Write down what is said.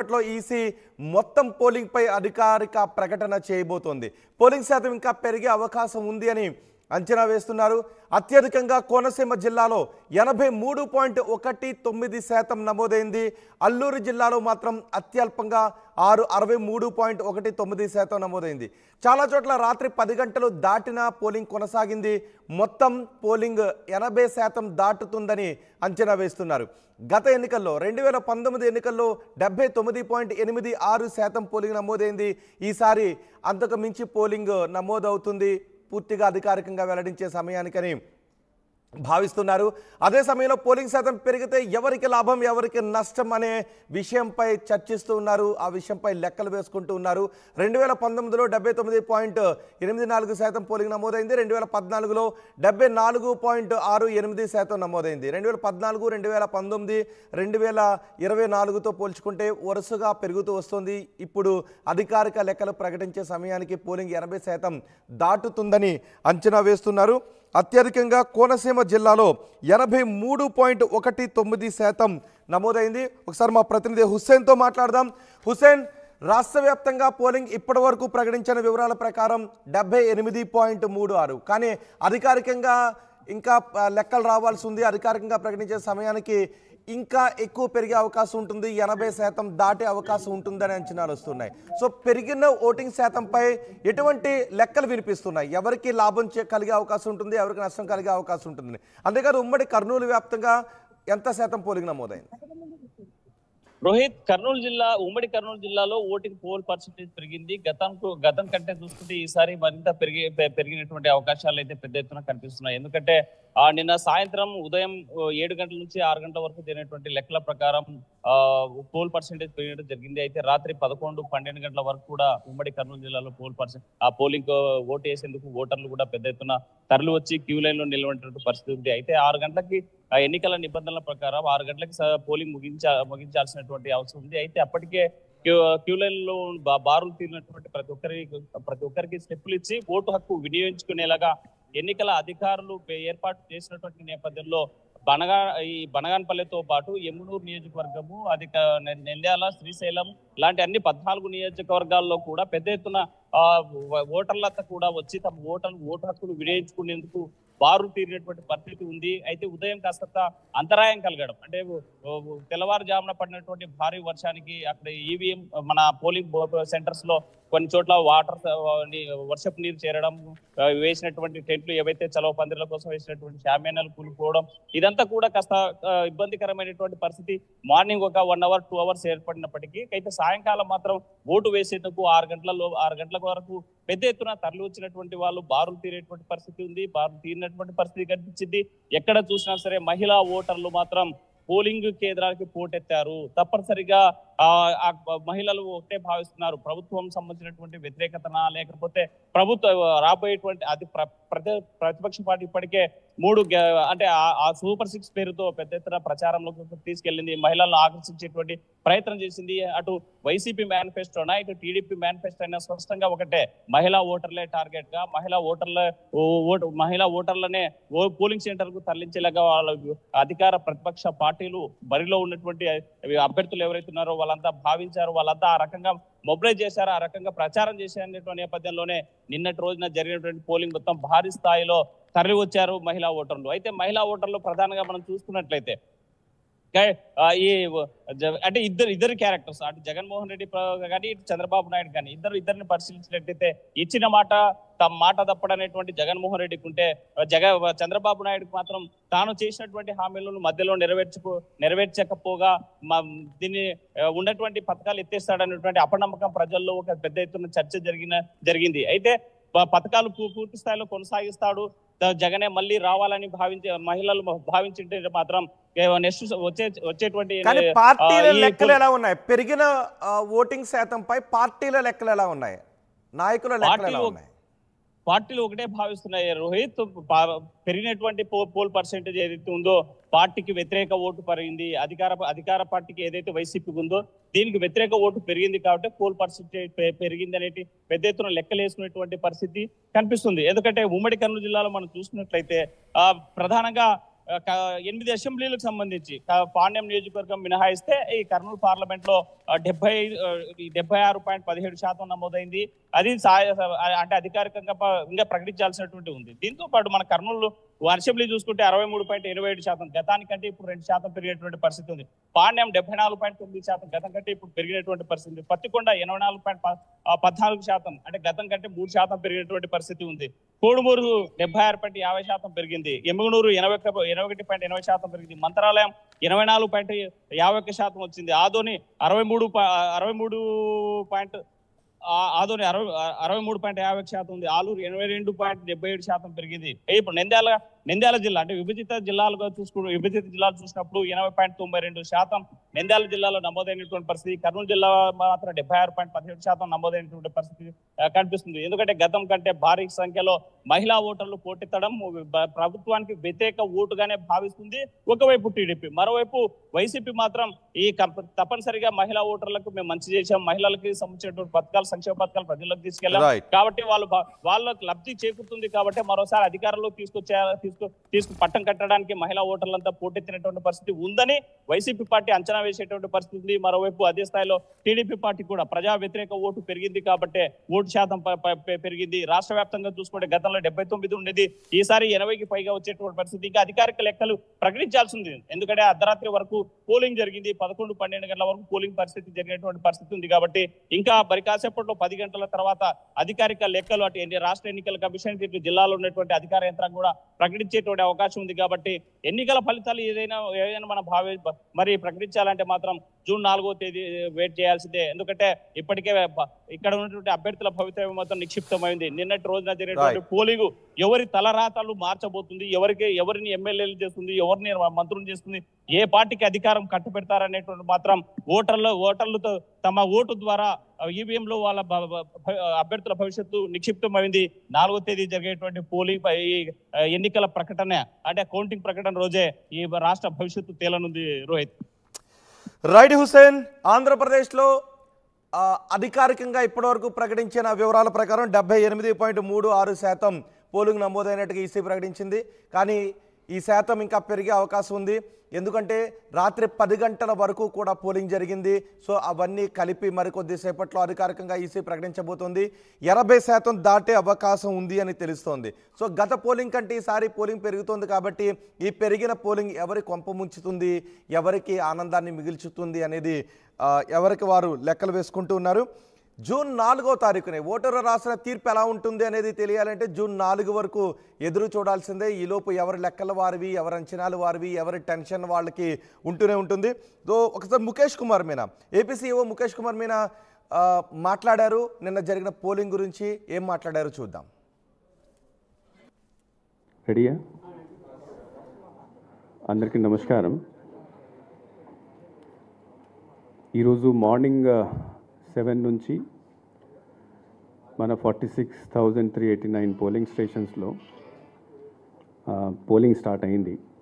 కొద్దిసేపట్లో ఈసీ మొత్తం పోలింగ్ పై అధికారిక ప్రకటన చేయబోతోంది పోలింగ్ శాతం ఇంకా పెరిగే అవకాశం ఉంది అని అంచనా వేస్తున్నారు అత్యధికంగా కోనసీమ జిల్లాలో ఎనభై మూడు పాయింట్ ఒకటి తొమ్మిది శాతం నమోదైంది అల్లూరు జిల్లాలో మాత్రం అత్యల్పంగా ఆరు అరవై మూడు పాయింట్ ఒకటి తొమ్మిది శాతం నమోదైంది చాలా చోట్ల రాత్రి పది గంటలు దాటిన పోలింగ్ కొనసాగింది మొత్తం పోలింగ్ ఎనభై శాతం దాటుతుందని అంచనా వేస్తున్నారు గత ఎన్నికల్లో రెండు వేల పంతొమ్మిది ఎన్నికల్లో డెబ్బై తొమ్మిది పాయింట్ ఎనిమిది ఆరు శాతం పోలింగ్ నమోదైంది ఈసారి అంతకు మించి పోలింగ్ నమోదవుతుంది పూర్తిగా అధికారికంగా వెల్లడించే సమయానికని భావిస్తున్నారు అదే సమయంలో పోలింగ్ శాతం పెరిగితే ఎవరికి లాభం ఎవరికి నష్టం అనే విషయంపై చర్చిస్తూ ఉన్నారు ఆ విషయంపై లెక్కలు వేసుకుంటూ ఉన్నారు రెండు వేల పంతొమ్మిదిలో డెబ్బై తొమ్మిది పాయింట్ ఎనిమిది నాలుగు శాతం పోలింగ్ నమోదైంది రెండు వేల పద్నాలుగులో డెబ్బై నాలుగు పాయింట్ ఆరు ఎనిమిది శాతం నమోదైంది రెండు వేల పద్నాలుగు రెండు వేల పంతొమ్మిది రెండు వేల ఇరవై నాలుగుతో పోల్చుకుంటే వరుసగా పెరుగుతూ వస్తుంది ఇప్పుడు అధికారిక లెక్కలు ప్రకటించే సమయానికి పోలింగ్ ఎనభై శాతం దాటుతుందని అంచనా వేస్తున్నారు అత్యధికంగా కోనసీమ జిల్లాలో ఎనభై మూడు పాయింట్ ఒకటి తొమ్మిది శాతం నమోదైంది ఒకసారి మా ప్రతినిధి హుస్సేన్తో మాట్లాడదాం హుస్సేన్ రాష్ట్ర వ్యాప్తంగా పోలింగ్ ఇప్పటి వరకు ప్రకటించిన వివరాల ప్రకారం డెబ్బై ఎనిమిది పాయింట్ మూడు ఆరు కానీ అధికారికంగా ఇంకా ఆ, లెక్కలు రావాల్సి ఉంది అధికారికంగా ప్రకటించే సమయానికి ఇంకా ఎక్కువ పెరిగే అవకాశం ఉంటుంది ఎనభై శాతం దాటే అవకాశం ఉంటుందని అంచనాలు వస్తున్నాయి సో పెరిగిన ఓటింగ్ శాతంపై ఎటువంటి లెక్కలు వినిపిస్తున్నాయి ఎవరికి లాభం చే- కలిగే అవకాశం ఉంటుంది ఎవరికి నష్టం కలిగే అవకాశం ఉంటుంది అంతేకాదు ఉమ్మడి కర్నూలు వ్యాప్తంగా ఎంత శాతం పోలింగ్ నమోదైంది రోహిత్ కర్నూలు జిల్లా ఉమ్మడి కర్నూలు జిల్లాలో ఓటింగ్ పోల్ పర్సెంటేజ్ పెరిగింది గతంకు గతం కంటే చూసుకుంటే ఈసారి మరింత పెరిగి పె- పెరిగినటువంటి అవకాశాలు అయితే పెద్ద ఎత్తున కనిపిస్తున్నాయి ఎందుకంటే ఆ నిన్న సాయంత్రం ఉదయం ఓ, ఏడు గంటల నుంచి ఆరు గంటల వరకు జరిగినటువంటి లెక్కల ప్రకారం ఆ పోల్ పర్సెంటేజ్ పెరగడం జరిగింది అయితే రాత్రి పదకొండు పన్నెండు గంటల వరకు కూడా ఉమ్మడి కర్నూలు జిల్లాలో పోల్ పర్సెంట్ ఆ పోలింగ్ ఓటు వేసేందుకు ఓటర్లు కూడా పెద్ద ఎత్తున తరలి వచ్చి క్యూ లైన్ లో నిలబడినటువంటి పరిస్థితి ఉంది అయితే ఆరు గంటలకి ఆ ఎన్నికల నిబంధనల ప్రకారం ఆరు గంటలకి స- పోలింగ్ ముగించ ముగించాల్సినటువంటి అవసరం ఉంది అయితే అప్పటికే క్యూ క్యూ లైన్ లో బా- బారులు తీరినటువంటి ప్రతి ఒక్కరికి ప్రతి ఒక్కరికి స్టెప్పులు ఇచ్చి ఓటు హక్కు వినియోగించుకునేలాగా ఎన్నికల అధికారులు పే- ఏర్పాటు చేసినటువంటి నేపథ్యంలో బనగా ఈ బనగానపల్లితో పాటు ఎమ్మునూరు నియోజకవర్గము అది క- నె- నెల్యాల శ్రీశైలం లాంటి అన్ని పద్నాలుగు నియోజకవర్గాల్లో కూడా పెద్ద ఎత్తున ఆ, వ- ఓటర్లంతా కూడా వచ్చి తమ ఓటర్లు ఓటు హక్కులు వినియోగించుకునేందుకు బారు తీరినటువంటి పరిస్థితి ఉంది అయితే ఉదయం కాస్త అంతరాయం కలగడం అంటే ఓ- ఓ- తెల్లవారుజామున పడినటువంటి భారీ వర్షానికి అక్కడ ఈవీఎం మన పోలింగ్ సెంటర్స్ లో కొన్ని చోట్ల వాటర్ వర్షపు నీరు చేరడం ఆ, వేసినటువంటి టెంట్లు ఏవైతే చలవ పందిర్ల కోసం వేసినటువంటి షామ్యానాలు కూలిపోవడం ఇదంతా కూడా కాస్త ఆ, ఇబ్బందికరమైనటువంటి పరిస్థితి మార్నింగ్ ఒక వన్ అవర్ టూ అవర్స్ ఏర్పడినప్పటికీ అయితే సాయంకాలం మాత్రం ఓటు వేసేందుకు ఆరు గంటలలో ఆరు గంటల వరకు పెద్ద ఎత్తున తరలి వచ్చినటువంటి వాళ్ళు బారులు తీరేటువంటి పరిస్థితి ఉంది బారులు తీరినటువంటి పరిస్థితి కనిపించింది ఎక్కడ చూసినా సరే మహిళా ఓటర్లు మాత్రం పోలింగ్ కేంద్రానికి పోటెత్తారు తప్పనిసరిగా ఆ ఆ మహిళలు ఒకటే భావిస్తున్నారు ప్రభుత్వం సంబంధించినటువంటి వ్యతిరేకతన లేకపోతే ప్రభుత్వ రాబోయేటువంటి అది ప్ర- ప్రతి ప్రతిపక్ష పార్టీ ఇప్పటికే మూడు గె- అంటే ఆ- ఆ సూపర్ సిక్స్ పేరుతో పెద్ద ఎత్తున ప్రచారంలోకి తీసుకెళ్లింది మహిళలను ఆకర్షించేటువంటి ప్రయత్నం చేసింది అటు వైసీపీ మేనిఫెస్టోనా ఇటు టీడీపీ మేనిఫెస్టో అయినా స్పష్టంగా ఒకటే మహిళా ఓటర్లే టార్గెట్ గా మహిళా ఓటర్ల ఓ- ఓటు మహిళా ఓటర్లనే ఓ పోలింగ్ సెంటర్ కు తరలించేలాగా వాళ్ళ అధికార ప్రతిపక్ష పార్టీలు బరిలో ఉన్నటువంటి అభ్యర్థులు ఎవరైతే ఉన్నారో వాళ్ళంతా భావించారు వాళ్ళంతా ఆ రకంగా మొబిలైజ్ చేశారు ఆ రకంగా ప్రచారం చేశారనేటువంటి నేపథ్యంలోనే నిన్నటి రోజున జరిగినటువంటి పోలింగ్ మొత్తం భారీ స్థాయిలో తరలి వచ్చారు మహిళా ఓటర్లు అయితే మహిళా ఓటర్లు ప్రధానంగా మనం చూసుకున్నట్లయితే గా- ఆ, ఈ జ- అంటే ఇద్దరు ఇద్దరు క్యారెక్టర్స్ అటు జగన్మోహన్ రెడ్డి ప్ర- కానీ ఇటు చంద్రబాబు నాయుడు కానీ ఇద్దరు ఇద్దరిని పరిశీలించినట్టయితే ఇచ్చిన మాట తమ మాట తప్పడనేటువంటి జగన్మోహన్ రెడ్డికి ఉంటే జగ చంద్రబాబు నాయుడుకి మాత్రం తాను చేసినటువంటి హామీలను మధ్యలో నెరవేర్చుకో నెరవేర్చకపోగా మా దీన్ని ఆ, ఉన్నటువంటి పథకాలు ఎత్తేస్తాడనేటువంటి అపనమ్మకం ప్రజల్లో ఒక పెద్ద ఎత్తున చర్చ జరిగిన జరిగింది అయితే ప- పథకాలు పూ- పూర్తి స్థాయిలో కొనసాగిస్తాడు త- జగనే మళ్ళీ రావాలని భావించే మహిళలు భావించింటే మాత్రం నెక్స్ట్ వచ్చే వచ్చేటువంటి కానీ ఆ, పార్టీల ఈ లెక్కలు ఎలా ఉన్నాయి పెరిగిన ఆ, ఓటింగ్ శాతంపై పార్టీల లెక్కలు ఎలా ఉన్నాయి నాయకుల లెక్కలు ఎలా పార్టీలు- ఉన్నాయి పార్టీలు ఒకటే భావిస్తున్నాయి రోహిత్ పా- పెరిగినటువంటి పో- పోల్ పర్సెంటేజ్ ఏదైతే ఉందో పార్టీకి వ్యతిరేక ఓటు పెరిగింది అధికార అధికార పార్టీకి ఏదైతే వైసీపీకి ఉందో దీనికి వ్యతిరేక ఓటు పెరిగింది కాబట్టి పోల్ పర్సెంటేజ్ పె- పెరిగింది అనేటి పెద్ద ఎత్తున లెక్కలేసుకునేటువంటి పరిస్థితి కనిపిస్తుంది ఎందుకంటే ఉమ్మడి కర్నూలు జిల్లాలో మనం చూసుకున్నట్లయితే ఆ ప్రధానంగా ఆ, క- ఎనిమిది అసెంబ్లీలకు సంబంధించి క- పాండ్యం నియోజకవర్గం మినహాయిస్తే ఈ కర్నూలు పార్లమెంట్ లో ఆ, డెబ్బై ఆ, ఈ డెబ్బై ఆరు పాయింట్ పదిహేడు శాతం నమోదైంది అది సా- అంటే అధికారికంగా ప- ఇంకా ప్రకటించాల్సినటువంటి ఉంది దీంతో పాటు మన కర్నూలు అసెంబ్లీ చూసుకుంటే అరవై మూడు పాయింట్ ఇరవై ఏడు శాతం గతానికంటే ఇప్పుడు రెండు శాతం పెరిగినటువంటి పరిస్థితి ఉంది పాండ్యం డెబ్బై నాలుగు పాయింట్ తొమ్మిది శాతం గతం కంటే ఇప్పుడు పెరిగినటువంటి పరిస్థితి ఉంది పత్తికొండ ఎనభై నాలుగు పాయింట్ ప- ఆ, పద్నాలుగు శాతం అంటే గతం కంటే మూడు శాతం పెరిగినటువంటి పరిస్థితి ఉంది కోడుమూరు డెబ్బై ఆరు పాయింట్ యాభై శాతం పెరిగింది ఎమ్మిగనూరు ఎనభై ఒక్క- ఎనభై ఒకటి పాయింట్ ఎనభై శాతం పెరిగింది మంత్రాలయం ఇరవై నాలుగు పాయింట్ యాభై ఒక్క శాతం వచ్చింది ఆదోని అరవై మూడు పా- అరవై మూడు పాయింట్ ఆ- ఆదోని అరవై అరవై మూడు పాయింట్ యాభై ఒక శాతం ఉంది ఆలూరు ఎనభై రెండు పాయింట్ డెబ్బై ఏడు శాతం పెరిగింది ఏ ఇప్పుడు నంద్యాల నంద్యాల జిల్లా అంటే విభజిత జిల్లాలుగా చూసుకుంటూ విభజిత జిల్లాలు చూసినప్పుడు ఎనభై పాయింట్ తొంభై రెండు శాతం నంద్యాల జిల్లాలో నమోదైనటువంటి పరిస్థితి కర్నూలు జిల్లా మాత్రం డెబ్బై ఆరు పాయింట్ పదిహేడు శాతం నమోదైనటువంటి పరిస్థితి ఆ, కనిపిస్తుంది ఎందుకంటే గతం కంటే భారీ సంఖ్యలో మహిళా ఓటర్లు పోటెత్తడం బ- ప్రభుత్వానికి వ్యతిరేక ఓటుగానే భావిస్తుంది ఒకవైపు టీడీపీ మరోవైపు వైసీపీ మాత్రం ఈ కం- తప్పనిసరిగా మహిళా ఓటర్లకు మేము మంచి చేశాం మహిళలకి సంబంధించినటువంటి పథకాలు సంక్షేమ పథకాలు ప్రజలకు తీసుకెళ్ళాం రైట్ కాబట్టి వాళ్ళు బా- వాళ్ళకు లబ్ధి చేకూరుతుంది కాబట్టి మరోసారి అధికారంలో తీసుకొచ్చే తీసుకు తీసుకు పట్టం కట్టడానికి మహిళా ఓటర్లంతా పోటెత్తినటువంటి పరిస్థితి ఉందని వైసీపీ పార్టీ అంచనా వేసేటువంటి పరిస్థితి ఉంది మరోవైపు అదే స్థాయిలో టీడీపీ పార్టీ కూడా ప్రజా వ్యతిరేక ఓటు పెరిగింది కాబట్టి ఓటు శాతం ప- ప- పె- పెరిగింది రాష్ట్ర వ్యాప్తంగా చూసుకుంటే గతంలో డెబ్బై తొమ్మిది ఉండేది ఈసారి ఎనభైకి పైగా వచ్చేటువంటి పరిస్థితి ఇంకా అధికారిక లెక్కలు ప్రకటించాల్సి ఉంది ఎందుకంటే అర్ధరాత్రి వరకు పోలింగ్ జరిగింది పదకొండు పన్నెండు గంటల వరకు పోలింగ్ పరిస్థితి జరిగినటువంటి పరిస్థితి ఉంది కాబట్టి ఇంకా మరి కాసేపట్లో పది గంటల తర్వాత అధికారిక లెక్కలు అటు ఎన్ని రాష్ట్ర ఎన్నికల కమిషన్ ఇటు జిల్లాలో ఉన్నటువంటి అధికార యంత్రం కూడా ప్రకటించేటువంటి అవకాశం ఉంది కాబట్టి ఎన్నికల ఫలితాలు ఏదైనా ఏదైనా మన భావి మరి ప్రకటించాలంటే మాత్రం జూన్ నాలుగో తేదీ వెయిట్ చేయాల్సిందే ఎందుకంటే ఇప్పటికే బ- ఇక్కడ ఉన్నటువంటి అభ్యర్థుల భవితవ్యం మొత్తం నిక్షిప్తమైంది నిన్నటి రోజున జరిగినటువంటి పోలింగ్ ఎవరి తలరాతలు మార్చబోతుంది ఎవరికి ఎవరిని ఎమ్మెల్యేలు చేస్తుంది ఎవరిని మంత్రులు చేస్తుంది ఏ పార్టీకి అధికారం కట్టుబెడతారనేటువంటి మాత్రం ఓటర్లు ఓటర్లతో తమ ఓటు ద్వారా ఈవీఎం లో వాళ్ళ భ- భ- భ- అభ్యర్థుల భవిష్యత్తు నిక్షిప్తమైంది నాలుగో తేదీ జరిగేటువంటి పోలింగ్ పై- ఈ ఎన్నికల ప్రకటన అంటే కౌంటింగ్ ప్రకటన రోజే ఈ రాష్ట్ర భవిష్యత్తు తేలనుంది రోహిత్ రైట్ హుసేన్ ఆంధ్రప్రదేశ్లో ఆ, అధికారికంగా ఇప్పటివరకు ప్రకటించిన వివరాల ప్రకారం డెబ్బై ఎనిమిది పాయింట్ మూడు ఆరు శాతం పోలింగ్ నమోదైనట్టుగా ఈసీ ప్రకటించింది కానీ ఈ శాతం ఇంకా పెరిగే అవకాశం ఉంది ఎందుకంటే రాత్రి పది గంటల వరకు కూడా పోలింగ్ జరిగింది సో అవన్నీ కలిపి మరికొద్ది సేపట్లో అధికారికంగా ఈసీ ప్రకటించబోతోంది ఎనభై శాతం దాటే అవకాశం ఉంది అని తెలుస్తోంది సో గత పోలింగ్ కంటే ఈసారి పోలింగ్ పెరుగుతోంది కాబట్టి ఈ పెరిగిన పోలింగ్ ఎవరి కొంప ముంచుతుంది ఎవరికి ఆనందాన్ని మిగిల్చుతుంది అనేది ఆ, ఎవరికి వారు లెక్కలు వేసుకుంటూ ఉన్నారు జూన్ నాలుగో తారీఖునే ఓటరు రాసిన తీర్పు ఎలా ఉంటుంది అనేది తెలియాలంటే జూన్ నాలుగు వరకు ఎదురు చూడాల్సిందే ఈలోపు ఎవరి లెక్కల వారివి ఎవరి అంచనాలు వారివి ఎవరి టెన్షన్ వాళ్ళకి ఉంటూనే ఉంటుంది సో ఒకసారి ముఖేష్ కుమార్ మీనా ఏపీ సీఈఓ ముఖేష్ కుమార్ మీనా ఆ, మాట్లాడారు నిన్న జరిగిన పోలింగ్ గురించి ఏం మాట్లాడారు చూద్దాం రెడీయా అందరికీ నమస్కారం ఈరోజు మార్నింగ్ సెవెన్ నుంచి మన forty six thousand three eighty nine polling స్టేషన్స్లో పోలింగ్ స్టార్ట్ అయింది